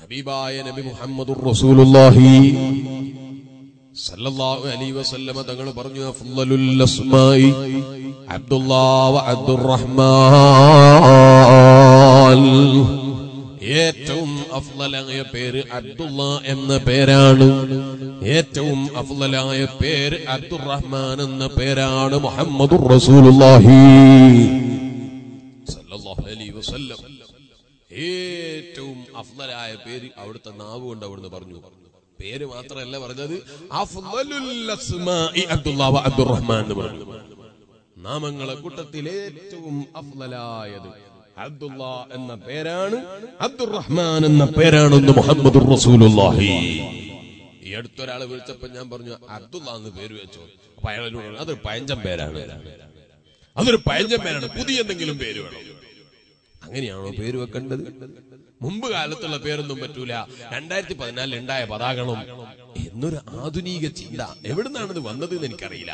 ഹബീബായ നബി മുഹമ്മദുർ റസൂലുള്ളാഹി സല്ലല്ലാഹു അലൈഹി വസല്ലമ തങ്ങൾ പറഞ്ഞു അഫ്ളലുൽ അസ്മായി അബ്ദുല്ലാഹ് വ അബ്ദുറഹ്മാൻ ഏറ്റവും അഫ്ളലായ പേര് അബ്ദുള്ള എന്ന പേരാണ് ഏറ്റവും അഫ്ളലായ പേര് അബ്ദുറഹ്മാൻ എന്ന പേരാണ് മുഹമ്മദുർ റസൂലുള്ളാഹി സല്ലല്ലാഹു അലൈഹി വസല്ലം ഏറ്റവും അഫ്ളലായ പേര് അവിടുത്തെ നാവ് കൊണ്ട് അവിടുന്ന് പറഞ്ഞു പേര് മാത്രമല്ല പറഞ്ഞത് അഫ്ളലുൽ അസ്മാഇ അബ്ദുല്ലാഹ് വ അബ്ദുറഹ്മാൻ എന്ന് പറഞ്ഞു നാമങ്ങളെ കൂട്ടത്തിൽ ഏറ്റവും അഫ്ളലായത് അബ്ദുള്ള എന്ന പേരാണ് അബ്ദുറഹ്മാൻ എന്ന പേരാണെന്ന് മുഹമ്മദ് റസൂലുള്ളാഹി ഈ അടുത്തൊരാളെ വിളിച്ചപ്പോ ഞാൻ പറഞ്ഞു അബ്ദുള്ള എന്ന് പേര് വെച്ചോ അപ്പൊ അയാളോട് പറഞ്ഞു, അതൊരു പഴഞ്ചൻ പേരാണ് അതൊരു പഴഞ്ചൻ പേരാണ് പുതിയ എന്തെങ്കിലും പേര് വേണം അങ്ങനെയാണോ പേര് വെക്കേണ്ടത് മുമ്പ് കാലത്തുള്ള പേരൊന്നും പറ്റൂല രണ്ടായിരത്തി പതിനാലിൽ ഉണ്ടായ പതാകണം എന്നൊരു ആധുനിക ചിന്ത എവിടുന്നാണിത് വന്നത് എന്ന് എനിക്കറിയില്ല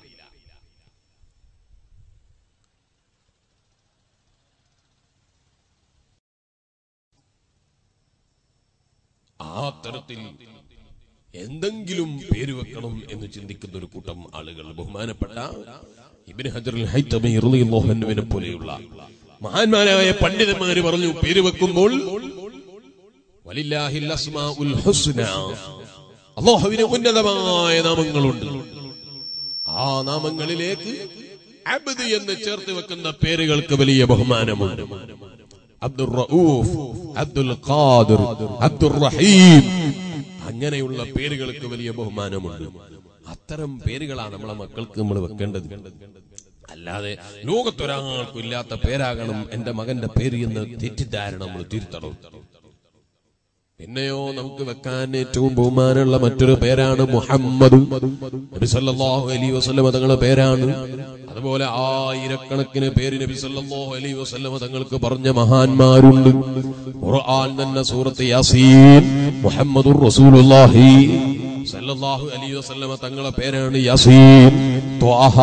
ആ തരത്തിൽ എന്തെങ്കിലും പേര് വെക്കണം എന്ന് ചിന്തിക്കുന്ന ഒരു കൂട്ടം ആളുകൾ ബഹുമാനപ്പെട്ട ഇബിൻ ഹജർ ഹൈത്തമിനെ പോലെയുള്ള മഹാന്മാരായ പണ്ഡിതന്മാര് പറഞ്ഞു പേര് വെക്കുമ്പോൾ വലില്ലാഹിൽ അസ്മാഉൽ ഹുസ്ന അള്ളാഹുവിന് ഉന്നതമായ നാമങ്ങളുണ്ട് ആ നാമങ്ങളിലേക്ക് അബ്ദ് എന്ന് ചേർത്ത് വെക്കുന്ന പേരുകൾക്ക് വലിയ ബഹുമാനമുണ്ട് അബ്ദുർ റഊഫ് അബ്ദുൽ ഖാദിർ അബ്ദുർ റഹീം അങ്ങനെയുള്ള പേരുകൾക്ക് വലിയ ബഹുമാനമുണ്ട് അത്തരം പേരുകളാണ് നമ്മളെ മക്കൾക്ക് നമ്മൾ വെക്കേണ്ടത് അല്ലാതെ ലോകത്തൊരാൾക്കും ഇല്ലാത്ത പേരാകണം എന്റെ മകന്റെ പേര് എന്ന് തെറ്റിദ്ധാരണ നമ്മൾ തിരുത്തണം പിന്നെയോ നമുക്ക് വെക്കാൻ ഏറ്റവും ബഹുമാനമുള്ള മറ്റൊരു പേരാണ് മുഹമ്മദ് നബി സല്ലല്ലാഹു അലൈഹി വസല്ലമ തങ്ങളുടെ പേരാണ് അതുപോലെ ആയിരക്കണക്കിന് പേര് നബി സല്ലല്ലാഹു അലൈഹി വസല്ലമ തങ്ങൾക്ക് പറഞ്ഞ മഹാന്മാരുണ്ട് ഖുർആൻ തന്നെ സൂറത്ത് യാസീൻ മുഹമ്മദുർ റസൂലുള്ളാഹി സല്ലല്ലാഹു അലൈഹി വസല്ലമ തങ്ങളുടെ പേരാണ് യാസീൻ ത്വാഹ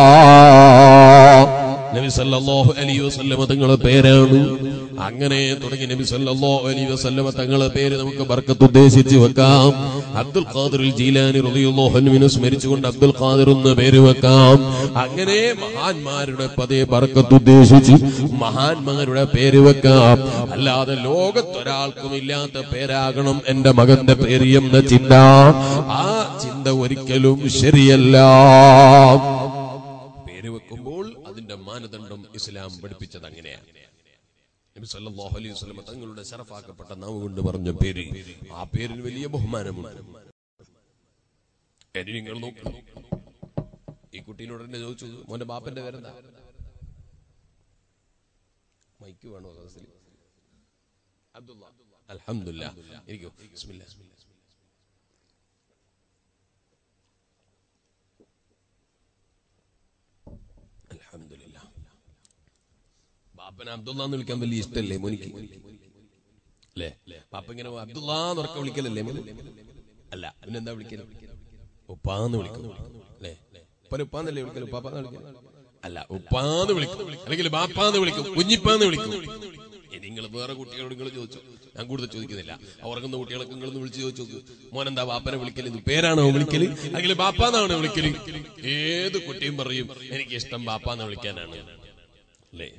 നബി സല്ലല്ലാഹു അലൈഹി വസല്ലമ തങ്ങളുടെ പേരാണ് അങ്ങനെ തുടങ്ങി നബി സല്ലല്ലാഹു അലൈഹി വസല്ലമ തങ്ങളുടെ പേര് നമുക്ക് ബർക്കത്ത് ഉദ്ദേശിച്ച് വെക്കാം അബ്ദുൽ ഖാദിർ ജീലാനി റളിയല്ലാഹു അൻഹുവിനെ സ്മരിച്ചുകൊണ്ട് അബ്ദുൽ ഖാദിർ എന്ന് പേര് വെക്കാം അങ്ങനെ മഹാന്മാരുടെ പതേ ബർക്കത്ത് ഉദ്ദേശിച്ച് മഹാന്മാരുടെ പേര് വെക്കാം അല്ലാതെ ലോകത്തൊരാൾക്കും ഇല്ലാത്ത പേരാകണം എന്റെ മകന്റെ പേര് എന്ന ചിന്ത ആ ചിന്ത ഒരിക്കലും ശരിയല്ല പേര് വെക്കുമ്പോൾ അതിന്റെ മാനദണ്ഡം ഇസ്ലാം പഠിപ്പിച്ചത് അങ്ങനെയാണ് നബി സല്ലല്ലാഹു അലൈഹി വസല്ലം തങ്ങളുടെ ശറഫാക്കപ്പെട്ട നാവ് കൊണ്ട് പറഞ്ഞ പേര് ആ പേരിന് വലിയ ബഹുമാനമുണ്ട് ഇനി നിങ്ങൾ നോക്കൂ ഈ കുട്ടീനോട് തന്നെ ചോദിച്ചു മോന്റെ ബാപ്പന്റെ പേരെന്താ മൈക്ക് വേണോ സദസ്സിൽ അബ്ദുള്ള അൽഹംദുലില്ലാ ഇരിക്കൂ ബിസ്മില്ലാ അൽഹംദുലില്ലാ ബാപ്പനെ അബ്ദുള്ള എന്ന് വിളിക്കാൻ വലിയ ഇഷ്ടല്ലേ മോനിക്ക് അല്ലേ പാപ്പ ഇങ്ങനെ അബ്ദുള്ള എന്ന് ഉറക്കം വിളിക്കലല്ലേ മോന് അല്ല പിന്നെന്താ വിളിക്കല് ഉപ്പാന്ന് വിളിക്കും അല്ലേ ഉപ്പന ഉപ്പാന്നല്ലേ വിളിക്കല് ഉപ്പാന്ന് വിളിക്കല് അല്ല ഉപ്പാന്ന് വിളിക്കും അല്ലെങ്കിൽ ബാപ്പാന്ന് വിളിക്കും കുഞ്ഞിപ്പാന്ന് വിളിക്കും ഇനി നിങ്ങൾ വേറെ കുട്ടികളോട് നിങ്ങൾ ചോദിച്ചു ഞാൻ കൂടുതൽ ചോദിക്കുന്നില്ല ആ ഉറങ്ങുന്ന കുട്ടികളൊക്കെ നിങ്ങളൊന്ന് വിളിച്ച് ചോദിച്ചു നോക്ക് മോനെന്താ ബാപ്പനെ വിളിക്കല് ഇത് പേരാണോ വിളിക്കല് അല്ലെങ്കിൽ ബാപ്പാന്നാണോ വിളിക്കല് ഏത് കുട്ടിയും പറയും എനിക്ക് ഇഷ്ടം ബാപ്പാന്ന് വിളിക്കാനാണ് അല്ലേ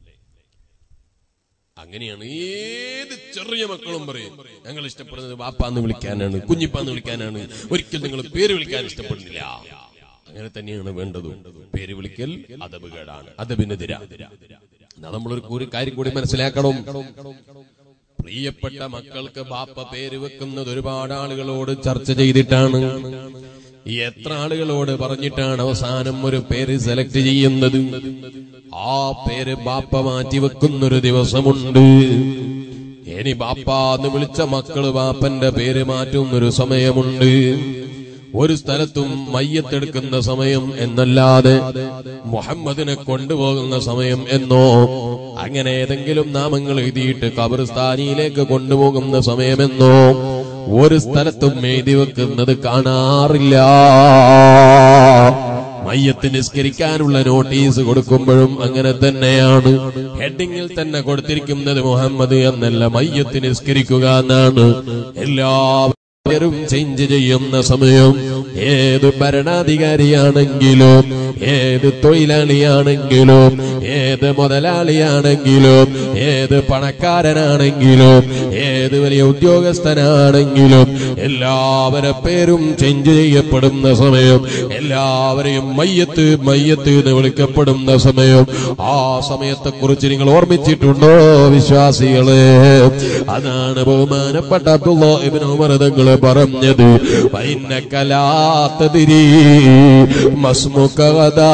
അങ്ങനെയാണ് ഏത് ചെറിയ മക്കളും പറയും ഞങ്ങൾ ഇഷ്ടപ്പെടുന്നത് ബാപ്പാന്ന് വിളിക്കാനാണ് കുഞ്ഞിപ്പാന്ന് വിളിക്കാനാണ് ഒരിക്കലും നിങ്ങൾ പേര് വിളിക്കാൻ ഇഷ്ടപ്പെടുന്നില്ല അങ്ങനെ തന്നെയാണ് വേണ്ടത് പേര് വിളിക്കൽ അതബുകേടാണ് അതബിനെതിരാ എന്നാ നമ്മളൊരു ഒരു കാര്യം കൂടി മനസ്സിലാക്കണം പ്രിയപ്പെട്ട മക്കൾക്ക് ബാപ്പ പേര് വെക്കുന്നത് ഒരുപാട് ആളുകളോട് ചർച്ച ചെയ്തിട്ടാണ് എത്ര ആളുകളോട് പറഞ്ഞിട്ടാണ് അവസാനം ഒരു പേര് സെലക്ട് ചെയ്യുന്നത് ആ പേര് ബാപ്പ മാറ്റി വെക്കുന്നൊരു ദിവസമുണ്ട് ഇനി ബാപ്പ എന്ന് വിളിച്ച മക്കള് ബാപ്പന്റെ പേര് മാറ്റുന്നൊരു സമയമുണ്ട് ഒരു സ്ഥലത്തും മയ്യത്തെടുക്കുന്ന സമയം എന്നല്ലാതെ മുഹമ്മദിനെ കൊണ്ടുപോകുന്ന സമയം എന്നോ അങ്ങനെ ഏതെങ്കിലും നാമങ്ങൾ എഴുതിയിട്ട് കബർസ്ഥാനിയിലേക്ക് കൊണ്ടുപോകുന്ന സമയമെന്നോ ഒരു സ്ഥലത്തും എഴുതി വെക്കുന്നത് കാണാറില്ല മയ്യത്ത് നിസ്കരിക്കാനുള്ള നോട്ടീസ് കൊടുക്കുമ്പോഴും അങ്ങനെ തന്നെയാണ് ഹെഡിങ്ങിൽ തന്നെ കൊടുത്തിരിക്കുന്നത് മുഹമ്മദ് എന്നല്ല മയ്യത്ത് നിസ്കരിക്കുക എന്നാണ് എല്ലാവരും ചേഞ്ച് ചെയ്യുന്ന സമയം ഏത് ഭരണാധികാരിയാണെങ്കിലും ഏത് തൊഴിലാളിയാണെങ്കിലും ഏത് മുതലാളിയാണെങ്കിലും ഏത് പണക്കാരനാണെങ്കിലും ഏത് വലിയ ഉദ്യോഗസ്ഥനാണെങ്കിലും എല്ലാവരെ പേരും ചേഞ്ച് ചെയ്യപ്പെടുന്ന സമയം എല്ലാവരെയും മയ്യത്ത് മയ്യത്ത് എന്ന് വിളിക്കപ്പെടുന്ന സമയം ആ സമയത്തെ കുറിച്ച് നിങ്ങൾ ഓർമ്മിച്ചിട്ടുണ്ടോ വിശ്വാസികളെ അതാണ് ബഹുമാനപ്പെട്ട അബ്ദുല്ലാഹിബ്നു ഉമർ തങ്ങൾ പറഞ്ഞത് വൈന്നക്കലാത്തതിരി മസ്മുക്കതാ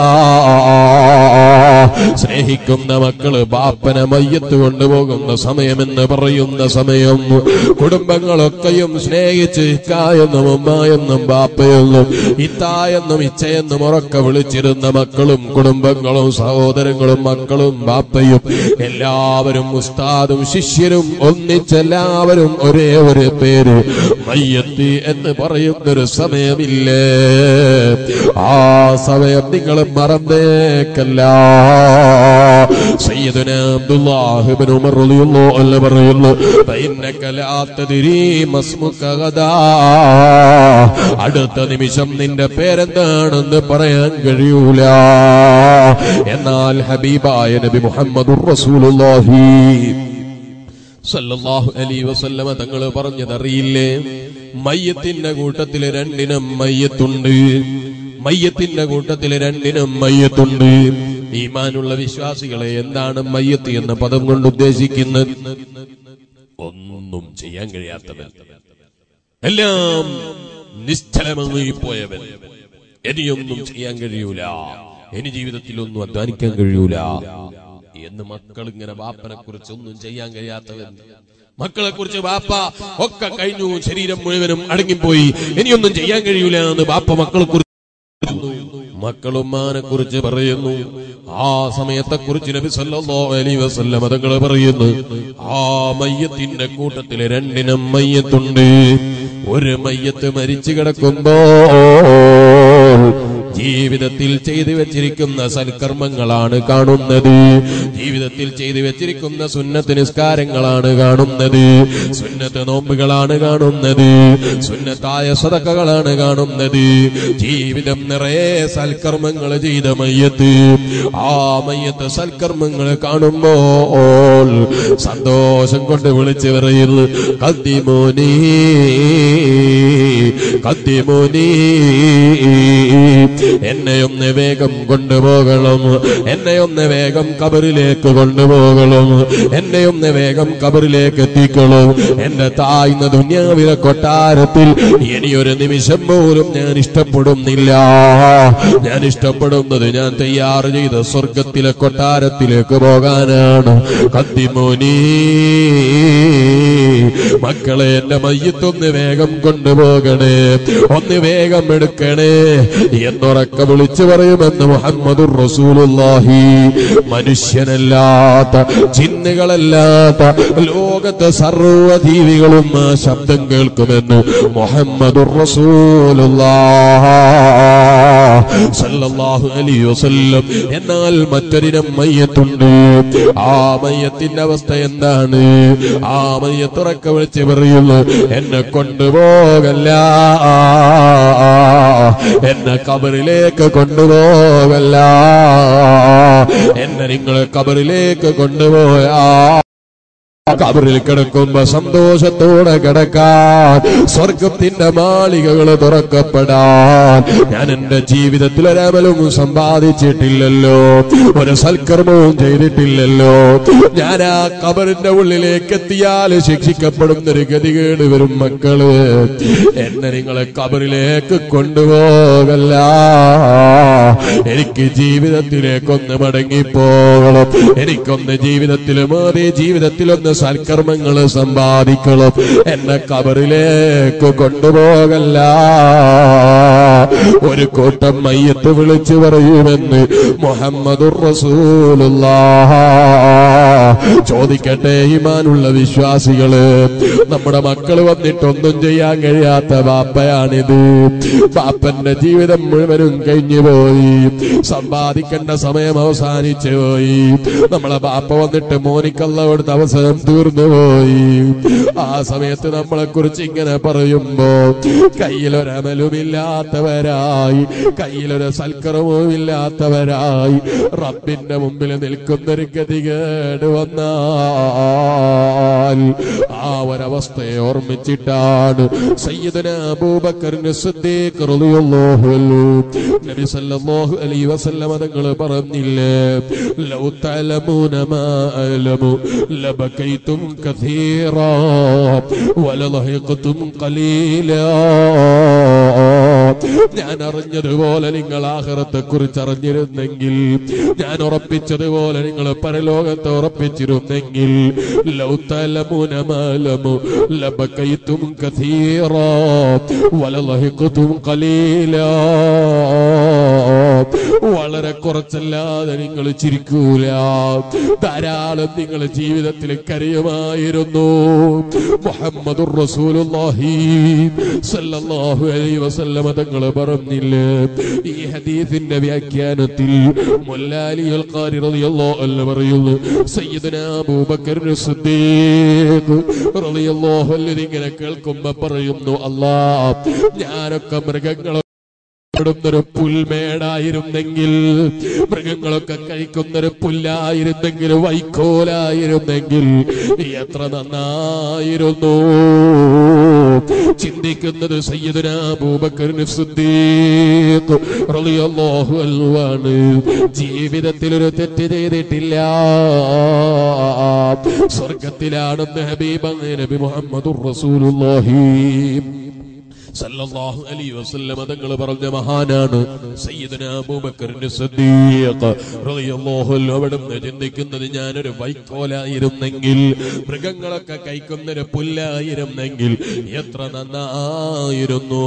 സ്നേഹിക്കുന്ന മക്കള് ബാപ്പനെ മയ്യത്ത് കൊണ്ടുപോകുന്ന സമയമെന്ന് പറയുന്ന സമയം കുടുംബങ്ങളൊക്കെയും സ്നേഹിച്ച് ഇക്കായെന്നും ഉമ്മായെന്നും ബാപ്പയെന്നും ഇത്തായെന്നും ഇച്ചയെന്നും ഉറക്കെ വിളിച്ചിരുന്ന മക്കളും കുടുംബങ്ങളും സഹോദരങ്ങളും മക്കളും ബാപ്പയും എല്ലാവരും ഉസ്താദും ശിഷ്യരും ഒന്നിച്ചെല്ലാവരും ഒരേ ഒരു പേര് മയ്യത്ത് എന്ന് പറയുന്നൊരു സമയമില്ലേ ആ സമയം നിങ്ങൾ മറന്നേക്കല്ല സയ്യിദുന അബ്ദുല്ലാഹ് ഇബ്നു ഉമർ റളിയല്ലാഹു അൻഹു പറയുന്നു ഫഇന്നക ലാ തദ്രീ മസ്മുക ഗദാ അടുത്ത നിമിഷം നിന്റെ പേരെന്താണെന്ന് പറയാൻ കഴിയൂല എന്നാൽ ഹബീബായ നബി മുഹമ്മദുർ റസൂലുള്ളാഹി സല്ലല്ലാഹു അലൈഹി വസല്ലമ തങ്ങൾ പറഞ്ഞതറിയില്ലേ മയ്യത്തിന്റെ കൂട്ടത്തില് രണ്ടിനം മയ്യത്തുണ്ട് മയ്യത്തിന്റെ കൂട്ടത്തില് രണ്ടിനം മയ്യത്തുണ്ട് ഈമാനുള്ള വിശ്വാസികളെ എന്താണ് മയ്യത്ത് എന്ന പദം കൊണ്ട് ഉദ്ദേശിക്കുന്നത് ഒന്നും ചെയ്യാൻ കഴിയാത്തവൻ എല്ലാം നിശ്ചലമായി പോയവൻ ഇനിയൊന്നും ചെയ്യാൻ കഴിയൂല ഇനി ജീവിതത്തിൽ ഒന്നും അധ്വാനിക്കാൻ കഴിയൂല എന്ന് മക്കൾ ഇങ്ങനെ ബാപ്പനെ കുറിച്ച് ഒന്നും ചെയ്യാൻ കഴിയാത്തവൻ മക്കളെ കുറിച്ച് ബാപ്പ ഒക്കെ കഴിഞ്ഞു ശരീരം മുഴുവനും അടങ്ങിപ്പോയി ഇനിയൊന്നും ചെയ്യാൻ കഴിയൂല എന്ന് ബാപ്പ മക്കളെ കുറിച്ച് മക്കളുമ്മാനെ കുറിച്ച് പറയുന്നു ആ സമയത്തെ കുറിച്ച് നബി സല്ലല്ലാഹു അലൈഹി വസല്ലം തങ്ങൾ പറയുന്നു ആ മയ്യത്തിന്റെ കൂട്ടത്തില് രണ്ടിനം മയ്യത്തുണ്ട് ഒരു മയ്യത്ത് മരിച്ചു കിടക്കുമ്പോൾ ജീവിതത്തിൽ ചെയ്തു വെച്ചിരിക്കുന്ന സൽക്കർമ്മങ്ങളാണ് കാണുന്നത് ജീവിതത്തിൽ ചെയ്തു വെച്ചിരിക്കുന്ന സുന്നത്ത് നിസ്കാരങ്ങളാണ് കാണുന്നത് സുന്നത്ത് നോമ്പുകളാണ് കാണുന്നത് സുന്നത്തായ സതക്കകളാണ് കാണുന്നത് ജീവിതം നിറയെ സൽക്കർമ്മങ്ങൾ ചെയ്ത മയ്യത്ത് ആ മയ്യത്ത് സൽക്കർമ്മങ്ങൾ കാണുമ്പോൾ സന്തോഷം കൊണ്ട് വിളിച്ചു പറയുന്നു കത്തിമോനീ കത്തിമോനീ എന്നെ ഒന്ന് വേഗം കൊണ്ടുപോകണം എന്നെ ഒന്ന് വേഗം കബറിലേക്ക് കൊണ്ടുപോകണം എന്നെ ഒന്ന് വേഗം കബറിലേക്ക് എത്തിക്കണം എന്റെ താഴ്ന്ന ദുന്യാവിലെ കൊട്ടാരത്തിൽ ഇനിയൊരു നിമിഷം പോലും ഞാൻ ഇഷ്ടപ്പെടുന്നില്ല ഞാൻ ഇഷ്ടപ്പെടുന്നത് ഞാൻ തയ്യാർ ചെയ്ത സ്വർഗത്തിലെ കൊട്ടാരത്തിലേക്ക് പോകാനാണ് കത്തിമോനീ മക്കളെ എന്റെ മയ്യത്തൊന്ന് വേഗം കൊണ്ടുപോകണേ ഒന്ന് വേഗം എടുക്കണേ എന്നുറക്കെ വിളിച്ചു പറയുമെന്ന് മുഹമ്മദ് റസൂലുള്ളാഹി മനുഷ്യനല്ലാത്ത ചിന്നുകളല്ലാത്ത ലോകത്തെ സർവ്വജീവികളും ആ ശബ്ദം കേൾക്കുമെന്ന് മുഹമ്മദ് സല്ലല്ലാഹു അലൈഹി വസല്ലം എന്നാൽ മറ്റൊരിനം മയ്യത്തുണ്ട് ആ മയ്യത്തിന്റെ അവസ്ഥ എന്താണ് ആ മയ്യത്തുറക്കെ വിളിച്ച് പറയുന്നു എന്നെ കൊണ്ടുപോകല്ല എന്നെ കബറിലേക്ക് കൊണ്ടുപോകല്ല എന്നെ നിങ്ങൾ കബറിലേക്ക് കൊണ്ടുപോയാ കബറിൽ കിടക്കുമ്പോ സന്തോഷത്തോടെ കിടക്കാൻ സ്വർഗത്തിന്റെ മാളികകൾ തുറക്കപ്പെടാൻ ഞാൻ എന്റെ ജീവിതത്തിൽ ഒരമലും സമ്പാദിച്ചിട്ടില്ലല്ലോ ഒരു സൽക്കർമ്മവും ചെയ്തിട്ടില്ലല്ലോ ഞാൻ ആ കബറിന്റെ ഉള്ളിലേക്ക് എത്തിയാൽ ശിക്ഷിക്കപ്പെടുന്ന ഒരു ഗതികേട് വരും മക്കള് എന്നെ നിങ്ങളെ കബറിലേക്ക് കൊണ്ടുപോകല്ല എനിക്ക് ജീവിതത്തിലേക്കൊന്ന് മടങ്ങിപ്പോകണം എനിക്കൊന്ന് ജീവിതത്തിൽ മാറി ജീവിതത്തിലൊന്ന് സൽക്കർമ്മങ്ങൾ സമ്പാദിക്കണം എന്നെ കബറിലേക്ക് കൊണ്ടുപോകല്ല ഒരു കൂട്ടം മയ്യത്ത് വിളിച്ചു പറയുമെന്ന് മുഹമ്മദുർ റസൂലുള്ളാഹ് ചോദിക്കട്ടെ ഈമാനുള്ള വിശ്വാസികള് നമ്മുടെ മക്കള് വന്നിട്ടൊന്നും ചെയ്യാൻ കഴിയാത്ത ബാപ്പയാണിത് ബാപ്പന്റെ ജീവിതം മുഴുവനും കഴിഞ്ഞു പോയി സമ്പാദിക്കേണ്ട സമയം അവസാനിച്ചു പോയി നമ്മളെ ബാപ്പ വന്നിട്ട് മോനിക്കല്ല കൊടുത്ത അവസരം തീർന്നു പോയി ആ സമയത്ത് നമ്മളെ കുറിച്ച് ഇങ്ങനെ പറയുമ്പോ കയ്യിലൊരമലുമില്ലാത്തവരായി കയ്യിലൊരു സൽക്കരവും ഇല്ലാത്തവരായി റബ്ബിന്റെ മുമ്പിൽ നിൽക്കുന്നൊരു ഗതികേട് വന്നാൽ ആ ഒരവസ്ഥയെ ഓർമ്മിച്ചിട്ടാണ് സയ്യിദന അബൂബക്കറിന് സിദ്ദീഖ് റളിയല്ലാഹു അൻഹു നബി സല്ലല്ലാഹു അലൈഹി വസല്ലം തങ്ങൾ പറഞ്ഞില്ലേ ലൗ തഅലമൂന മാ അലമു ലബകൈതും കഥീറാ വലളഹിഖതും ഖലീലാ ഞാൻ അറിഞ്ഞതുപോലെ നിങ്ങൾ ആഹ്റത്തെ കുറിച്ച് അറിഞ്ഞിരുന്നെങ്കിൽ ഞാൻ ഉറപ്പിച്ചതുപോലെ നിങ്ങൾ പരലോകത്തെ ഉറപ്പിച്ചിരുന്നെങ്കിൽ ലൗതലമുനമാലമു ലബകൈതും കഥീറാ വലളഹിഖതും ഖലീലാ വളരെ കുറച്ചല്ലാതെ നിങ്ങൾ ചിരിക്കൂല ധാരാളം നിങ്ങൾ ജീവിതത്തിൽ കരയുമായിരുന്നു മുഹമ്മദുർ റസൂലുള്ളാഹി സല്ലല്ലാഹു അലൈഹി വസല്ലമ തങ്ങൾ പറഞ്ഞില്ലേ ഈ ഹദീസിന്റെ വ്യാഖ്യാനത്തിൽ മുല്ലാലി അൽ ഖാരി റളിയല്ലാഹു അൻഹു പറയുന്നു സയ്യിദന അബൂബക്കർ സിദ്ദീഖ് റളിയല്ലാഹു അൻഹു ഇങ്ങനെ കേൾക്കുമ്പോൾ പറയുന്നു അല്ലാ ഞാനൊക്കെ മൃഗങ്ങളെ ടുന്നൊരു പുൽമേടായിരുന്നെങ്കിൽ മൃഗങ്ങളൊക്കെ കഴിക്കുന്നൊരു പുല്ലായിരുന്നെങ്കിൽ വൈക്കോലായിരുന്നെങ്കിൽ എത്ര നന്നായിരുന്നു ചിന്തിക്കുന്നത് സയ്യിദുന അബൂബക്കറിന് സിദ്ദീഖ് റളിയല്ലാഹു അൻഹു ആണ് ജീവിതത്തിൽ ഒരു തെറ്റ് ചെയ്തിട്ടില്ല സ്വർഗത്തിലാണെന്ന് ഹബീബ് നബി മുഹമ്മദുർ റസൂലുള്ളാഹി സല്ലല്ലാഹു അലൈഹി വസല്ലം തങ്ങൾ പറഞ്ഞ മഹാനാണ് സയ്യിദന അബൂബക്കറിന്റെ സിദ്ദീഖ് റളിയല്ലാഹു അൻഹു അവിടുന്ന് ചിന്തിക്കുന്നത് ഞാനൊരു വൈക്കോലായിരുന്നെങ്കിൽ മൃഗങ്ങളൊക്കെ കഴിക്കുന്നൊരു പുല്ലായിരുന്നെങ്കിൽ എത്ര നന്നായിരുന്നു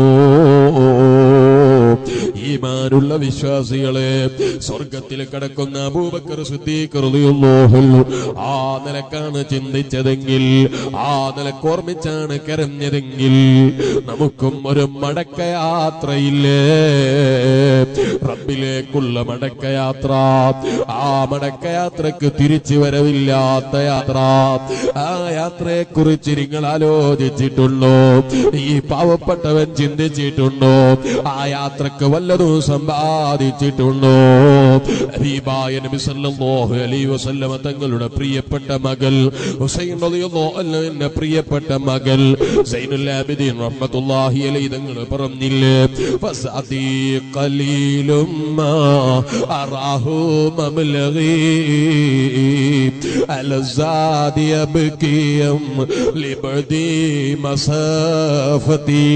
ഈമാനുള്ള വിശ്വാസികളെ സ്വർഗത്തിൽ കിടക്കുന്ന അബൂബക്കർ സിദ്ദീഖ് റളിയല്ലാഹു അൻഹു ആ നിലക്കാണ് ചിന്തിച്ചതെങ്കിൽ ആ നിലക്ക് ഓർമ്മിച്ചാണ് കരഞ്ഞതെങ്കിൽ നമുക്കും ഒരു മടക്കയാത്രയില്ലേ റബ്ബിലേക്കുള്ള മടക്കയാത്ര ആ മടക്കയാത്രക്ക് തിരിച്ചു വരവില്ലാത്ത യാത്ര ആ യാത്രയെ കുറിച്ച് നിങ്ങൾ ആലോചിച്ചിട്ടുണ്ടോ ഈ പാവപ്പെട്ടവൻ ചിന്തിച്ചിട്ടുണ്ടോ ആ യാത്രക്ക് വല്ലതും സമ്പാദിച്ചിട്ടുണ്ടോ ഹബീബായ നബി സല്ലല്ലാഹു അലൈഹി വസല്ലമ തങ്ങളുടെ പ്രിയപ്പെട്ട മകൾ ഹുസൈൻ റളിയല്ലാഹു അൻഹുവിന്റെ പ്രിയപ്പെട്ട മകൾ സൈനുൽ ആബിദീൻ റഹ്മത്തുള്ളാഹി അലൈഹി തങ്ങൾ പറഞ്ഞില്ലേ ഫസഅതി ഖലീലും മാ അറാഹു മബ്ലഗി അലസാദി അബ്കിയം ലിബദി മസാഫതി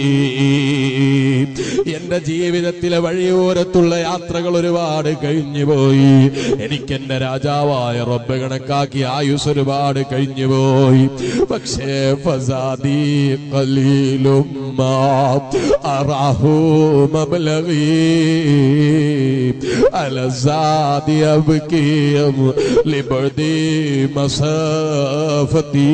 എന്റെ ജീവിതത്തിലെ വഴിയോരത്തുള്ള യാത്രകൾ ഒരുപാട് കഴിഞ്ഞു പോയി എനിക്ക് എന്റെ രാജാവായ റബ്ബ് കണക്കാക്കി ആയുസ് ഒരുപാട് കഴിഞ്ഞു പോയി പക്ഷേ ഫസാദി ഖലീലും മാ അറാഹു മബ്ലഗി അലസാദി അബ്കിയം ലിബദി മസാഫതി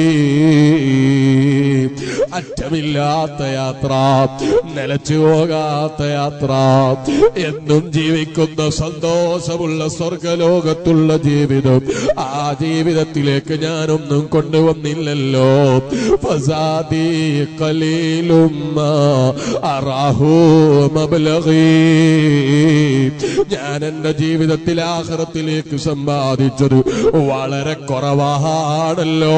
അറ്റമില്ലാത്ത യാത്ര നിലച്ചു പോകാത്ത യാത്ര എന്നും ജീവിക്കുന്ന സന്തോഷമുള്ള സ്വർഗലോകത്തുള്ള ജീവിതം ആ ജീവിതത്തിലേക്ക് ഞാനൊന്നും കൊണ്ടുവന്നില്ലല്ലോ ഫസാദി കലീലും അറാഹു മബ്ലഗി ഞാൻ എന്റെ ജീവിതത്തിൽ ആഹ്റത്തിലേക്ക് സമ്പാദിച്ചത് വളരെ കുറവാണല്ലോ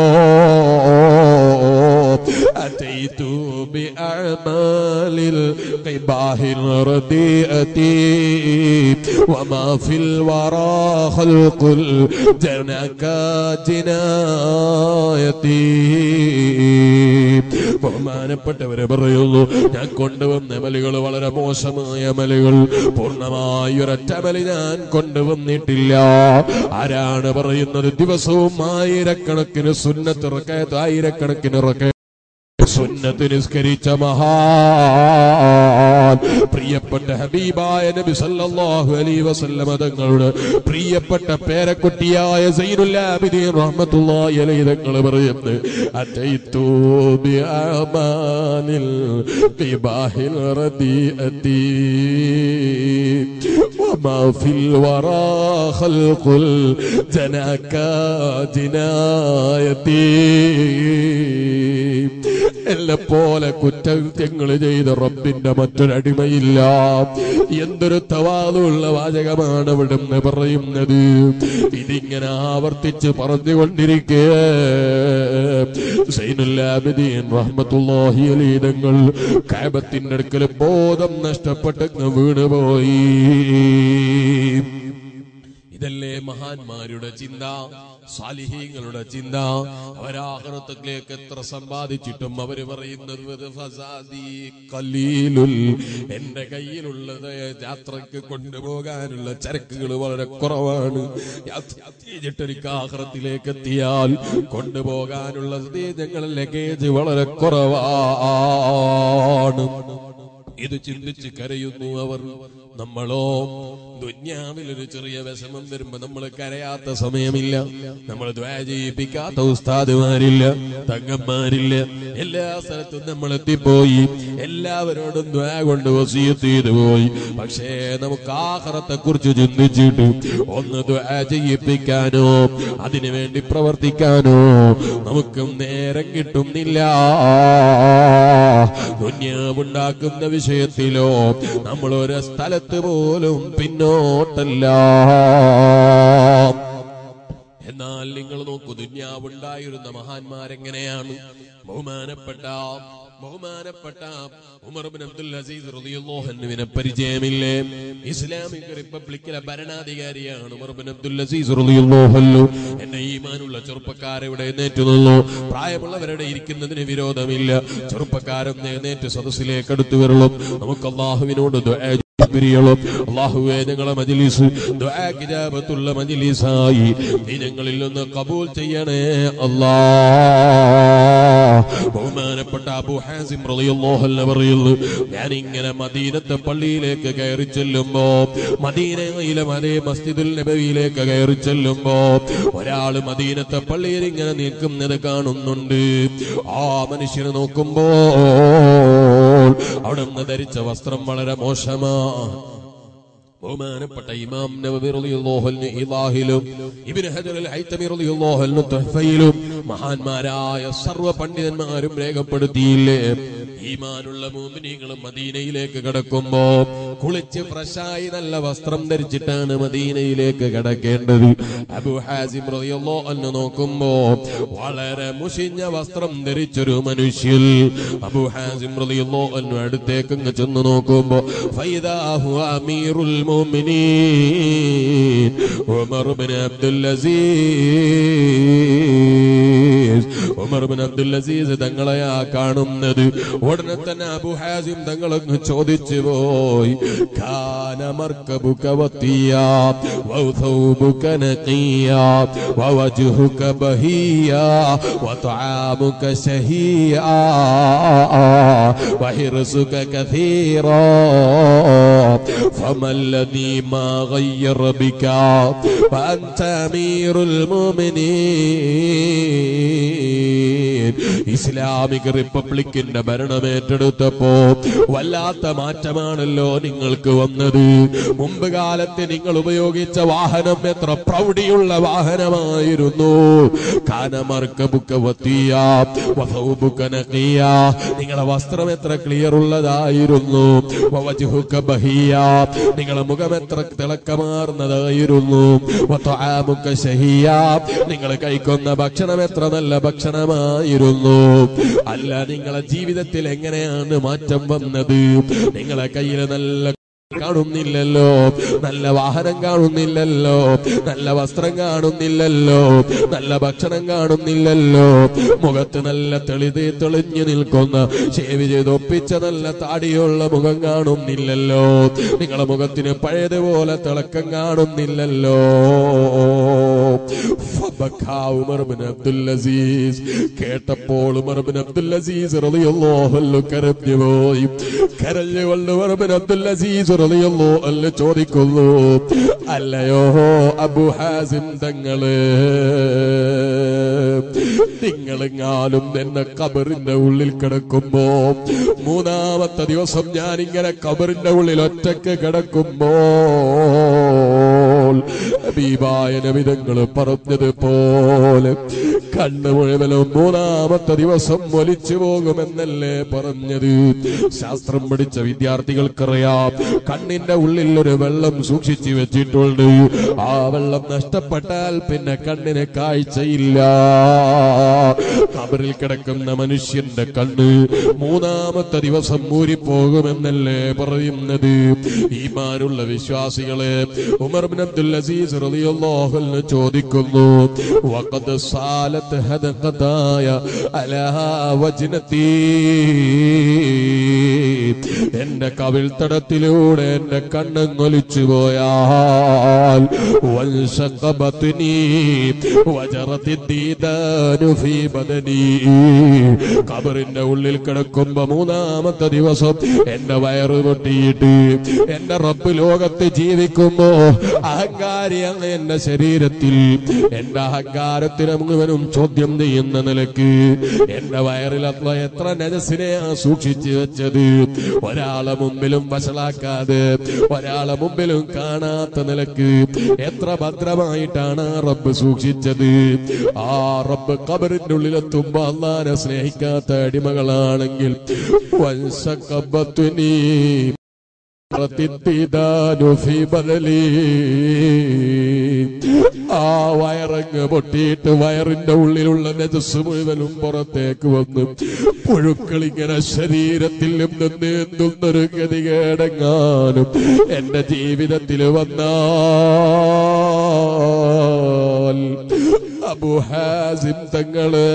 أتيت بأعمال القباه الرديئة وما في الورى خلق الجنك جنايتي ബഹുമാനപ്പെട്ടവരെ പറയുന്നു ഞാൻ കൊണ്ടുവന്ന അമലുകൾ വളരെ മോശമായ അമലുകൾ പൂർണ്ണമായ ഒരൊറ്റ അമല് ഞാൻ കൊണ്ടുവന്നിട്ടില്ല ആരാണ് പറയുന്നത് ദിവസവും ആയിരക്കണക്കിന് സുന്നത്തിറക്കയത്ത് ആയിരക്കണക്കിന് ഇറക്ക സുന്നത്ത് നിസ്കരിച്ച മഹാൻ പ്രിയപ്പെട്ട ഹബീബായ നബി സല്ലല്ലാഹു അലൈഹി വസല്ലമ തങ്ങളുടെ പ്രിയപ്പെട്ട പേരക്കുട്ടിയായ സൈനുൽ ആബിദീൻ റഹ്മത്തുള്ളാഹി അലൈഹി തങ്ങൾ പറയുന്നു അതൈതു ബിഅമാനിൽ ഖിബാഹിൽ റദിഅതി وما في الورى خلق جناك جنايتي എന്നെ പോലെ കുറ്റകൃത്യങ്ങൾ ചെയ്ത റബ്ബിന്റെ മറ്റൊരടിമയില്ല എന്തൊരു തവാതുള്ള വാചകമാണ് ഇവിടുന്ന് പറയുന്നത് ഇതിങ്ങനെ ആവർത്തിച്ച് പറഞ്ഞുകൊണ്ടിരിക്കേ സൈനുല്ലാബിദീൻ റഹ്മത്തുള്ളാഹി അലീതങ്ങൾ കാബത്തിന്റെ അടുക്കൽ ബോധം നഷ്ടപ്പെട്ടങ്ങ് വീണുപോയി ഇതല്ലേ മഹാന്മാരുടെ ചിന്ത സാലിഹീങ്ങളുടെ ചിന്ത അവരാഹൃത്തത്തിലേക്ക് എത്ര സമ്പാദിച്ചിട്ടും അവര് പറയുന്നത് "ഇത് ഫസാദി ഖലീലുൽ." എന്റെ കയ്യിലുള്ളത് യാത്രക്ക് കൊണ്ടുപോകാനുള്ള ചരക്കുകൾ വളരെ കുറവാണ് യാത്ര ചെയ്തിട്ട് എനിക്ക് ആഹ്റത്തിലേക്ക് എത്തിയാൽ കൊണ്ടുപോകാനുള്ള ഞങ്ങളുടെ ലഗേജ് വളരെ കുറവാണ് ഇത് ചിന്തിച്ച് കരയുന്നു അവർ നമ്മളോ ദുന്യാവിൽ ഒരു ചെറിയ വിഷമം വരുമ്പോ നമ്മൾ കരയാത്ത സമയമില്ല നമ്മൾ ദ്വാ ചെയ്യിപ്പിക്കാത്ത ഉസ്താദുമാരില്ല തങ്ങന്മാരില്ല എല്ലാ സ്ഥലത്തും നമ്മൾ എത്തിപ്പോയി എല്ലാവരോടും ദ്വാ കൊണ്ട് വസീയത്ത് ചെയ്തു പോയി പക്ഷേ നമുക്ക് ആഹ്റത്തെ കുറിച്ച് ചിന്തിച്ചിട്ട് ഒന്ന് ദ്വാ ചെയ്യിപ്പിക്കാനോ അതിനു വേണ്ടി പ്രവർത്തിക്കാനോ നമുക്കും നേരം കിട്ടുന്നില്ല ദുന്യാവുണ്ടാക്കുന്ന വിഷയത്തിലോ നമ്മൾ ഒരു സ്ഥലത്ത് പോലും പിന്നോട്ടല്ല എന്നാൽ നിങ്ങൾ നോക്കൂ ദുന്യാവുണ്ടായിരുന്ന മഹാന്മാരെങ്ങനെയാണ് ബഹുമാനപ്പെട്ട ബഹുമാനപ്പെട്ട ഉമർ ബിൻ അബ്ദുൽ അസീസ് റളിയല്ലാഹു അൻഹുവിനെ പരിചയമില്ലേ ഇസ്ലാമിക റിപ്പബ്ലിക്കിലെ ഭരണാധികാരിയാണ് ഉമർ ബിൻ അബ്ദുൽ അസീസ് റളിയല്ലാഹു അൻഹു എന്നെ ഈമാനുള്ള ചെറുപ്പക്കാരെ ഇവിടെ എഴുന്നേറ്റ് നിന്നു പ്രായമുള്ളവരുടെ ഇരിക്കുന്നതിന് വിരോധമില്ല ചെറുപ്പക്കാരും എഴുന്നേറ്റ് സദസ്സിലേക്ക് അടുത്തു വരളും നമുക്ക് അള്ളാഹുവിനോട് ദുആ പിരിയളും അള്ളാഹുവേ ഞങ്ങളെ മജിലിസ് ദുആ കിതാബത്തുള്ള മജിലിസായി നീ ഞങ്ങളിൽ നിന്ന് കബൂൽ ചെയ്യണേ അല്ലാ ബഹുമാനപ്പെട്ട അബു ഹാസിം റളിയല്ലാഹു അൻഹു പറയുന്നു ഞാൻ ഇങ്ങനെ മദീനത്തെ പള്ളിയിലേക്ക് കയറി ചെല്ലുമ്പോ മദീനയിലെ അതേ മസ്ജിദുൽ നബവിയിലേക്ക് കയറി ചെല്ലുമ്പോ ഒരാള് മദീനത്തെ പള്ളിയിൽ ഇങ്ങനെ നിൽക്കുന്നത് കാണുന്നുണ്ട് ആ മനുഷ്യനെ നോക്കുമ്പോ അവിടുന്ന് ധരിച്ച വസ്ത്രം വളരെ മോശമാ ബഹുമാനപ്പെട്ട ഇമാം നബവി റളിയല്ലാഹു അൻഹു ഇലാഹിലും ഇബ്നു ഹജർ അൽ ഹൈതമി റളിയല്ലാഹു അൻഹു തുഹ്ഫയിലും മഹാന്മാരായ സർവ്വ പണ്ഡിതന്മാരും രേഖപ്പെടുത്തിയില്ലേ ഈമാനുള്ള മൂമിനീങ്ങളും മദീനയിലേക്ക് കടക്കുമ്പോ കുളിച്ച് ഫ്രഷായി നല്ല വസ്ത്രം ധരിച്ചിട്ടാണ് മദീനയിലേക്ക് കടക്കേണ്ടത് അബു ഹാസിം റളിയല്ലാഹു അൻഹു നോക്കുമ്പോ വളരെ മുഷിഞ്ഞ വസ്ത്രം ധരിച്ചൊരു മനുഷ്യൻ അബു ഹാസിം റളിയല്ലാഹു അൻഹു അടുത്തേക്ക് അങ്ങ് ചെന്ന് നോക്കുമ്പോ ഫൈദാഹു അമീറുൽ മുഅ്മിനീൻ Umar bin Abdul Aziz Umar bin Abdul Aziz തങ്ങളെയാ കാണുന്നത് ഉടനെ തന്നെ അബു ഹാസിം തങ്ങളങ്ങ് ചോദിച്ചു പോയി കാന മർക്കബുക വത്തിയാ വൗഥൗബുക നഖിയാ വവജ്ഹുക ബഹിയാ വതആമുക ശഹിയാ وحرصك كثيرا فما الذي ما غير بك فأنت أمير المؤمنين ഇസ്ലാമിക് റിപ്പബ്ലിക്കിന്റെ ഭരണം ഏറ്റെടുത്തപ്പോ വല്ലാത്ത മാറ്റമാണല്ലോ നിങ്ങൾക്ക് വന്നത് മുമ്പ് കാലത്ത് നിങ്ങൾ ഉപയോഗിച്ച വാഹനം എത്ര പ്രൗഢിയുള്ള വാഹനമായിരുന്നു നിങ്ങളെ വസ്ത്രം എത്ര ക്ലിയർ ഉള്ളതായിരുന്നു വവജ്ഹുക ബഹിയ. നിങ്ങളെ മുഖം എത്ര തിളക്കമാർന്നതായിരുന്നു വതആമുക ശഹിയ. നിങ്ങൾ കഴിക്കുന്ന ഭക്ഷണം എത്ര നല്ല ഭക്ഷണമായിരുന്നു അല്ല നിങ്ങളെ ജീവിതത്തിൽ എങ്ങനെയാണ് മാറ്റം വന്നത് നിങ്ങളെ കയ്യിൽ നല്ല കാണുന്നില്ലല്ലോ നല്ല വാഹനം കാണുന്നില്ലല്ലോ നല്ല വസ്ത്രം കാണുന്നില്ലല്ലോ നല്ല ഭക്ഷണം കാണുന്നില്ലല്ലോ മുഖത്ത് നല്ല തെളിത് തെളിഞ്ഞു നിൽക്കുന്ന ഷേവ് ചെയ്ത് ഒപ്പിച്ച നല്ല താടിയുള്ള മുഖം കാണുന്നില്ലല്ലോ നിങ്ങളെ മുഖത്തിന് പഴയതുപോലെ തിളക്കം കാണുന്നില്ലല്ലോ ഫബക്കാ ഉമർ ബിൻ അബ്ദുൽ അസീസ് കേട്ടപ്പോൾ ഉമർ ബിൻ അബ്ദുൽ അസീസ് റളിയല്ലാഹു അൻഹു കരഞ്ഞു പോയി കരഞ്ഞുകൊണ്ട് ഉമർ ബിൻ അബ്ദുൽ അസീസ് റളിയല്ലാഹു അൻഹു ചോദിക്കുന്നു അല്ലയോ അബു ഹാസിം തങ്ങള് നിങ്ങളെങ്ങാനും എന്നെ കബറിന്റെ ഉള്ളിൽ കിടക്കുമ്പോ മൂന്നാമത്തെ ദിവസം ഞാൻ ഇങ്ങനെ കബറിന്റെ ഉള്ളിൽ ഒറ്റക്ക് കിടക്കുമ്പോൾ ഹബീബായ നബിതങ്ങൾ പറഞ്ഞതുപോലെ കണ്ണ് മുഴുവനും മൂന്നാമത്തെ ദിവസം ഒലിച്ചു പോകുമെന്നല്ലേ പറഞ്ഞത് ശാസ്ത്രം പഠിച്ച വിദ്യാർത്ഥികൾക്കറിയാം കണ്ണിന്റെ ഉള്ളിൽ ഒരു വെള്ളം സൂക്ഷിച്ചു വെച്ചിട്ടുണ്ട് ആ വെള്ളം നഷ്ടപ്പെട്ടാൽ പിന്നെ കണ്ണിന് കാഴ്ചയില്ല കബറിൽ കിടക്കുന്ന മനുഷ്യന്റെ കണ്ണ് മൂന്നാമത്തെ ദിവസം മൂരിപ്പോകുമെന്നല്ലേ പറയുന്നത് ഈമാനുള്ള വിശ്വാസികളെ ഉമർ ബിൻ അബ്ദുൽ അസീസ് റളിയല്ലാഹു അൻഹു ചോദിക്കുന്നു വഖദ് സാലത്ത് ഹദഖതായ അലാ വജ്നതി എന്റെ കവിൾത്തടത്തിലൂടെ എന്റെ കണ്ണങ്ങൊലിച്ചു പോയാൽ വൻഷഖബത്നി വജറത്തി ദീദാനു ഫീ ബദനി കബറിന്റെ ഉള്ളിൽ കിടക്കുമ്പോ മൂന്നാമത്തെ ദിവസം എന്റെ വയറ് പൊട്ടിയിട്ട് എന്റെ റബ്ബ് ലോകത്ത് ജീവിക്കുമ്പോ അഹങ്കാരിയാണ് എന്റെ ശരീരത്തിൽ എന്റെ അഹങ്കാരത്തിനെ മുഴുവനും ചോദ്യം ചെയ്യുന്ന നിലക്ക് എന്റെ വയറിൽ അത്ര എത്ര നജസിനെയാ സൂക്ഷിച്ചു വെച്ചത് ഒരാളെ മുമ്പിലും വഷളാക്കാതെ ഒരാളെ മുമ്പിലും കാണാത്ത നിലക്ക് എത്ര ഭദ്രമായിട്ടാണ് ആ റബ്ബ് സൂക്ഷിച്ചത് ആ റബ്ബ് കബറിന്റെ ഉള്ളിലെത്തുമ്പോ അള്ളാനെ സ്നേഹിക്കാത്ത അടിമകളാണെങ്കിൽ വൻസക്കബത്തുനീ പ്രതിത്തിദാനു ഫീ ബദലി. ആ വയറങ്ങ് പൊട്ടിയിട്ട് വയറിന്റെ ഉള്ളിലുള്ള നജസ് മുഴുവനും പുറത്തേക്ക് വന്ന് പുഴുക്കൾ ഇങ്ങനെ ശരീരത്തിൽ നിന്ന് നീന്തുന്നൊരു ഗതികേടെങ്ങാനും എന്റെ ജീവിതത്തിൽ വന്നാൽ അബു ഹാസിം തങ്ങള്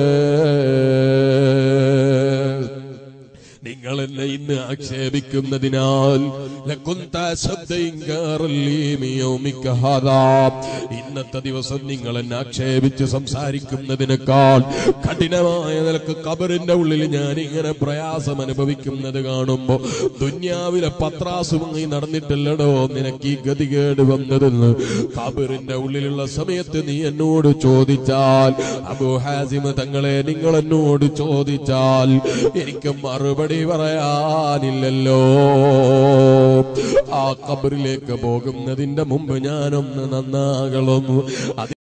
നിങ്ങൾ എന്നെ ഇന്ന് ആക്ഷേപിക്കുന്നതിനാൽ ലകുന്ത അശദ്ദ ഇൻകാറൻ ലീ മിൻ യൗമിക ഹാദാ. ഇന്നത്തെ ദിവസം നിങ്ങൾ എന്നെ ആക്ഷേപിച്ച് സംസാരിക്കുന്നതിനേക്കാൾ കഠിനമായ നിലക്ക് കബറിന്റെ ഉള്ളിൽ ഞാൻ ഇങ്ങനെ പ്രയാസം അനുഭവിക്കുന്നത് കാണുമ്പോ ദുന്യാവിലെ പത്രാസുമായി നടന്നിട്ടില്ലടോ നിനക്ക് ഈ ഗതികേട് വന്നതെന്ന് കബറിന്റെ ഉള്ളിലുള്ള സമയത്ത് നീ എന്നോട് ചോദിച്ചാൽ അബു ഹാസിമ് തങ്ങളെ നിങ്ങൾ എന്നോട് ചോദിച്ചാൽ എനിക്ക് മറുപടി പറയാനില്ലല്ലോ ആ കബറിലേക്ക് പോകുന്നതിന്റെ മുമ്പ് ഞാനൊന്ന് നന്നാകണം അത്